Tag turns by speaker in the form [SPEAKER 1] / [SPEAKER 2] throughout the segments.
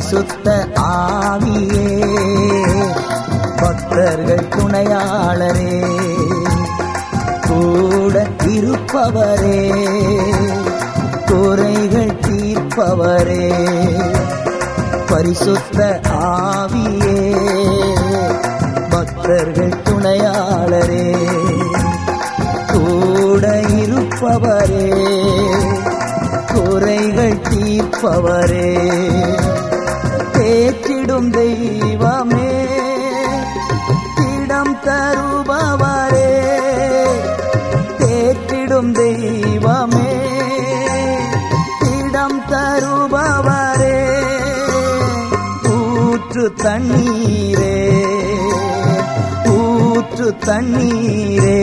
[SPEAKER 1] பரிசுத்த ஆவியே பக்தர்கள் துணையாளரே கூட இருப்பவரே குறைகள் தீர்ப்பவரே பரிசுத்த ஆவியே பக்தர்கள் துணையாளரே கூட இருப்பவரே குறைகள் தீர்ப்பவரே தேற்றிடும் தெய்வமே இடம் தருபவரே தேற்றிடும் தெய்வமே இடம் தருபவரே ஊற்று தண்ணீரே ஊற்று தண்ணீரே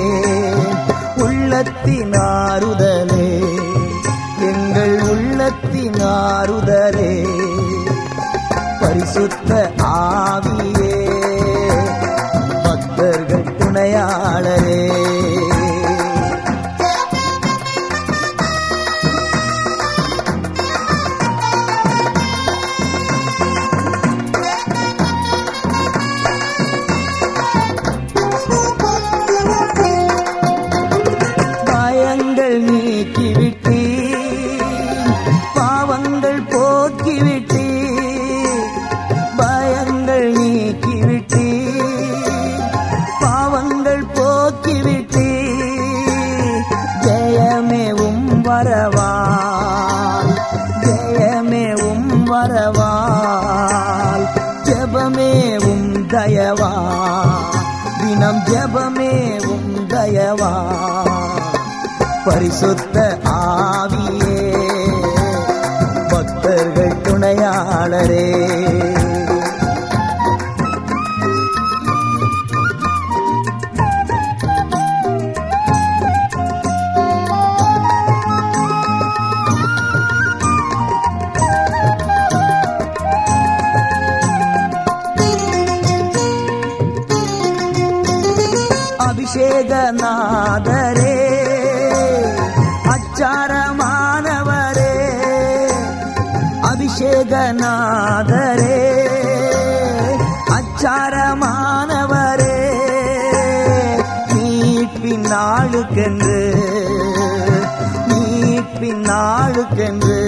[SPEAKER 1] உள்ளத்தின் ஆறுதலே எங்கள் உள்ளத்தின் ஆறுதலே பரிசுத்த ஆவியே பக்தர்கள் துணையாளரே பயங்கள் நீக்கிவிட்டு பாவங்கள் போக்கிவிட்டு பயங்கள் நீக்கிவிட்டு பாவங்கள் போக்கிவிட்டு ஜெயமேவும் வரவால் ஜெயமேவும் வரவால் ஜெபமேவும் தயவா தினம் ஜெபமேவும் தயவா பரிசுத்த ஆவியே பக்தர்கள் துணையாளரே அபிஷேகநாதரே அச்சாரமானவரே அபிஷேகநாதரே அச்சாரமானவரே மீட்பின் நாளுக்கென்று மீட்பின் நாளுக்கென்று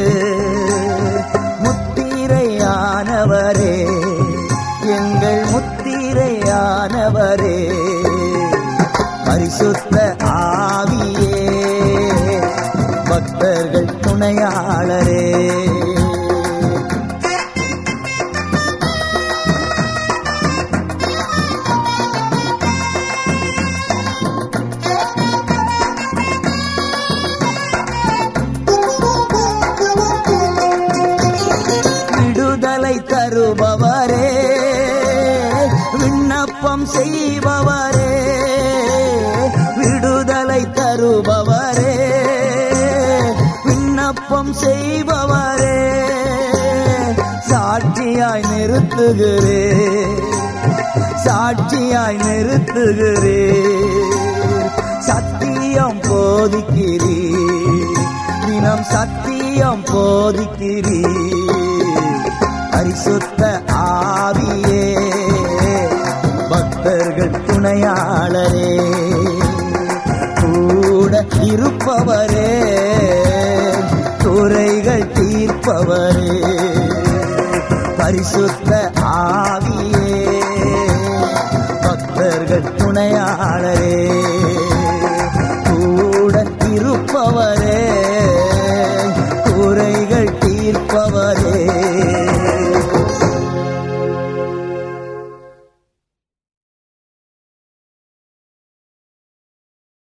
[SPEAKER 1] முத்திரையானவரே எங்கள் முத்திரையானவரே பரிசுத்த ஆவியே பக்தர்கள் துணையாளரே விடுதலை தருபவரே விண்ணப்பம் செய்பவரே விடுதலை தருபவரே விண்ணப்பம் செய்பவரே சாட்சியாய் நிறுத்துகிறே சாட்சியாய் நிறுத்துகிறே சத்தியம் போதிக்கிறீ தினம் சத்தியம் போதிக்கிறீ பரிசுத்த ஆவியே பக்தர்கள் துணையாளரே கூட இருப்பவரே குறைகள் தீர்ப்பவரே பரிசுத்த ஆவியே பக்தர்கள் துணையாளரே